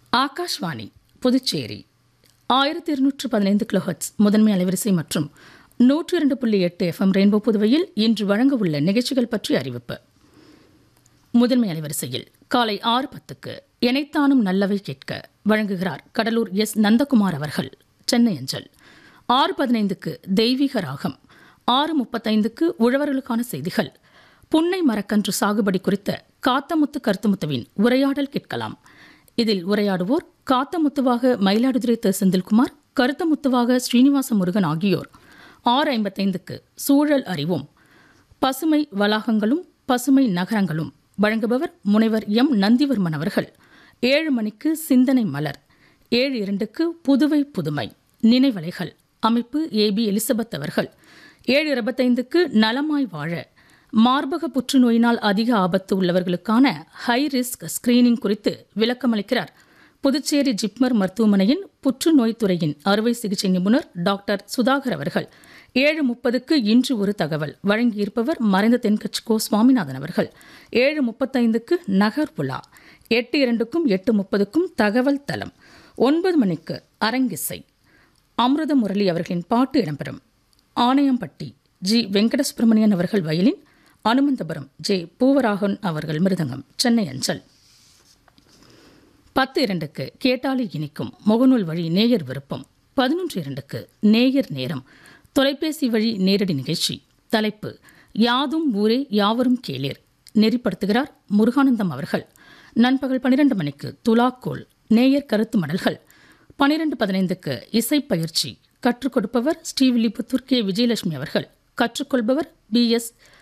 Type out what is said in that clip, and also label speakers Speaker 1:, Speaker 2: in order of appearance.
Speaker 1: ஆகாஷ்வாணி புதுச்சேரி ஆயிரத்தி இருநூற்று பதினைந்து கிலோஹட்ஸ் முதன்மை அலைவரிசை மற்றும் நூற்றி இரண்டு புள்ளி எட்டு எஃப்எம் ரெயின்போ புதுவையில் இன்று வழங்க உள்ள நிகழ்ச்சிகள் பற்றிய அறிவிப்பு முதன்மை அலைவரிசையில் காலை ஆறு பத்துக்கு எனைத்தானும் நல்லவை கேட்க வழங்குகிறார் கடலூர் எஸ் நந்தகுமார் அவர்கள் சென்னை அஞ்சல் ஆறு பதினைந்துக்கு தெய்வீக ராகம் ஆறு முப்பத்தைந்துக்கு உழவர்களுக்கான செய்திகள் புன்னை மரக்கன்று சாகுபடி குறித்த காத்தமுத்து கருத்துமுத்துவின் உரையாடல் கேட்கலாம் இதில் உரையாடுவோர் காத்தமுத்துவாக மயிலாடுதுறை த செந்தில்குமார் கருத்தமுத்துவாக ஸ்ரீனிவாச முருகன் ஆகியோர் ஆறு ஐம்பத்தைந்துக்கு சூழல் அறிவோம் பசுமை வளாகங்களும் பசுமை நகரங்களும் வழங்குபவர் முனைவர் எம் நந்திவர்மன் அவர்கள் ஏழு மணிக்கு சிந்தனை மலர் ஏழு இரண்டுக்கு புதுவை புதுமை நினைவலைகள் அமைப்பு ஏபி எலிசபெத் அவர்கள் ஏழு இருபத்தைந்துக்கு நலமாய் வாழ மார்பக புற்றுநோயினால் அதிக ஆபத்து உள்ளவர்களுக்கான ஹை ரிஸ்க் ஸ்கிரீனிங் குறித்து விளக்கமளிக்கிறார் புதுச்சேரி ஜிப்மர் மருத்துவமனையின் புற்றுநோய் துறையின் அறுவை சிகிச்சை நிபுணர் டாக்டர் சுதாகர் அவர்கள் ஏழு முப்பதுக்கு இன்று ஒரு தகவல் வழங்கியிருப்பவர் மறைந்த தென்கட்சி கோ சுவாமிநாதன் அவர்கள் ஏழு முப்பத்தைந்துக்கு நகர் உலா எட்டு இரண்டுக்கும் எட்டு முப்பதுக்கும் தகவல் தலம் ஒன்பது மணிக்கு அரங்கிசை அமிர்த முரளி அவர்களின் பாட்டு இடம்பெறும் ஆணையம்பட்டி ஜி வெங்கடசுப்பிரமணியன் அவர்கள் வயலின் அனுமந்தபுரம் ஜே பூவராகன் அவர்கள் மிருதங்கம் சென்னை அஞ்சல் பத்து இரண்டுக்கு கேட்டாலி இனிக்கும் முகநூல் வழி நேயர் விருப்பம் பதினொன்று இரண்டுக்கு நேயர் நேரம் தொலைபேசி வழி நேரடி நிகழ்ச்சி தலைப்பு யாதும் ஊரே யாவரும் கேளீர் நெறிப்படுத்துகிறார் முருகானந்தம் அவர்கள் நண்பகல் பன்னிரண்டு மணிக்கு துலாக்கோல் நேயர் கருத்து மடல்கள் பனிரெண்டு பதினைந்துக்கு இசைப்பயிற்சி கற்றுக் கொடுப்பவர் ஸ்ரீவில்லிபுத்தூர் கே விஜயலட்சுமி அவர்கள் கற்றுக்கொள்பவர் பி எஸ்